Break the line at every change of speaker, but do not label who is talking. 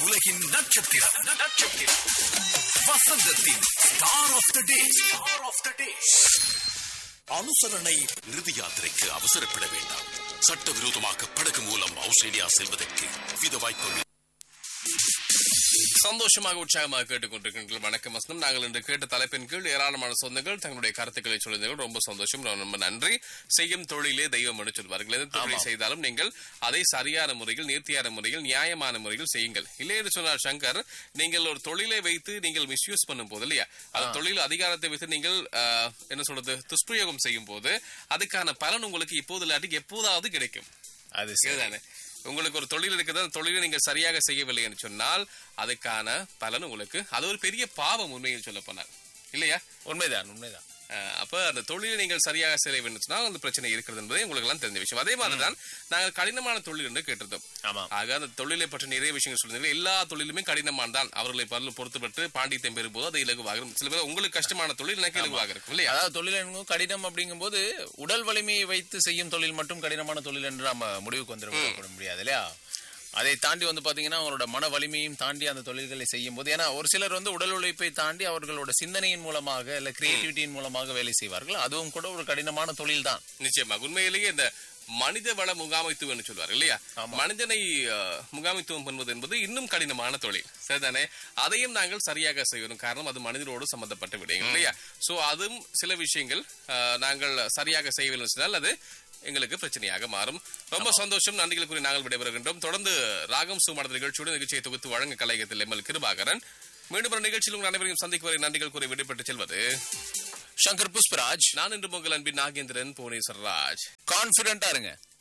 உலகின் நட்சத்திரம் நட்சத்திரம் வசந்தத்தின் star of the day star of the day அனுசரணை
இறுதி யாத்திரைக்கு அவசரப்பட வேண்டாம் சட்டவிரோதமாக படகு மூலம் ஆஸ்திரேலியா செல்வதற்கு வித வாய்ப்புகள்
சந்தோஷமாக உற்சாகமாக கேட்டுக்கொண்டிருக்கின்ற வணக்கம் வசனம் நாங்கள் இன்று கேட்ட தலைப்பின் கீழ் ஏராளமான சொந்தங்கள் தங்களுடைய கருத்துக்களை சொல்லுங்கள் ரொம்ப சந்தோஷம் ரொம்ப நன்றி செய்யும் தொழிலே தெய்வம் என்று சொல்வார்கள் எந்த தொழிலை செய்தாலும் நீங்கள் அதை சரியான முறையில் நேர்த்தியான முறையில் நியாயமான முறையில் செய்யுங்கள் இல்லை என்று சொன்னார் சங்கர் நீங்கள் ஒரு தொழிலை வைத்து நீங்கள் மிஸ்யூஸ் பண்ணும் போது இல்லையா அந்த தொழில் அதிகாரத்தை வைத்து நீங்கள் ஆஹ், என்ன சொல்றது துஷ்பிரயோகம் செய்யும் போது அதுக்கான பலன் உங்களுக்கு இப்போது இல்லாட்டி எப்போதாவது கிடைக்கும்
அது சரி
இதுதானே உங்களுக்கு ஒரு தொழில் இருக்குது அந்த தொழிலை நீங்கள் சரியாக செய்யவில்லை என்று சொன்னால் அதுக்கான பலன் உங்களுக்கு அது ஒரு பெரிய பாவம் உண்மையில் சொல்ல போனால் இல்லையா
உண்மைதான் உண்மைதான்
அஹ் அப்ப அந்த தொழிலை நீங்கள் சரியாக செய்ய வேண்டும் என்று சொன்னால் அந்த பிரச்சனை இருக்கிறது என்பதை உங்களுக்கு எல்லாம் தெரிஞ்ச விஷயம் அதே மாதிரி தான் நாங்கள் கடினமான தொழில் என்று கேட்டிருந்தோம்
ஆமா
ஆக அந்த தொழிலை பற்றி நிறைய விஷயங்கள் சொல்லுங்க எல்லா தொழிலுமே கடினமான தான் அவர்களை பரல பொறுத்துப்பட்டு பாண்டித்யம் பெறும்போது அது இலகுவாக இருக்கும். சில பேர் உங்களுக்கு கஷ்டமான தொழில் எனக்கு இலகுவாக இருக்கும் இல்லையா
அதாவது தொழில் என்பது கடினம் அப்படிங்கும்போது உடல் வலிமையை வைத்து செய்யும் தொழில் மட்டும் கடினமான தொழில் என்று நம்ம முடிவுக்கு வந்துட முடியாது இல்லையா அதை தாண்டி வந்து பாத்தீங்கன்னா அவங்களோட மன வலிமையும் தாண்டி அந்த தொழில்களை செய்யும் போது ஏன்னா ஒரு சிலர் வந்து உடல் உழைப்பை தாண்டி அவர்களோட சிந்தனையின் மூலமாக இல்ல கிரியேட்டிவிட்டியின் மூலமாக வேலை செய்வார்கள் அதுவும் கூட ஒரு கடினமான தொழில் தான்
நிச்சயமாக உண்மையிலேயே இந்த மனித வள முகாமைத்துவம் என்று சொல்வார் இல்லையா மனிதனை அஹ், முகாமைத்துவம் பண்ணுவது என்பது இன்னும் கடினமான தொழில் சரிதானே அதையும் நாங்கள் சரியாக செய்யணும் காரணம் அது மனிதரோடு சம்பந்தப்பட்ட விடயங்கள் இல்லையா சோ அதுவும் சில விஷயங்கள் அஹ், நாங்கள் சரியாக செய்யவில்லை என்று சொன்னால் அது எங்களுக்கு பிரச்சனையாக மாறும் ரொம்ப சந்தோஷம் நன்றிகள் கூறி நாங்கள் விடைபெறுகின்றோம் தொடர்ந்து ராகம் சுமாரத நிகழ்ச்சியோடு நிகழ்ச்சியை தொகுத்து வழங்க கலையகத்தில் எம்எல் கிருபாகரன் மீண்டும் ஒரு நிகழ்ச்சியில் உங்கள் அனைவரையும் சந்திக்கும் வரை நன்றிகள் கூறி விடைபெற்று செல்வது
சங்கர் புஷ்பராஜ்
நான் இன்று உங்கள் அன்பின் நாகேந்திரன் புவனேஸ்வர் ராஜ்
கான்பிடண்டா இருங்க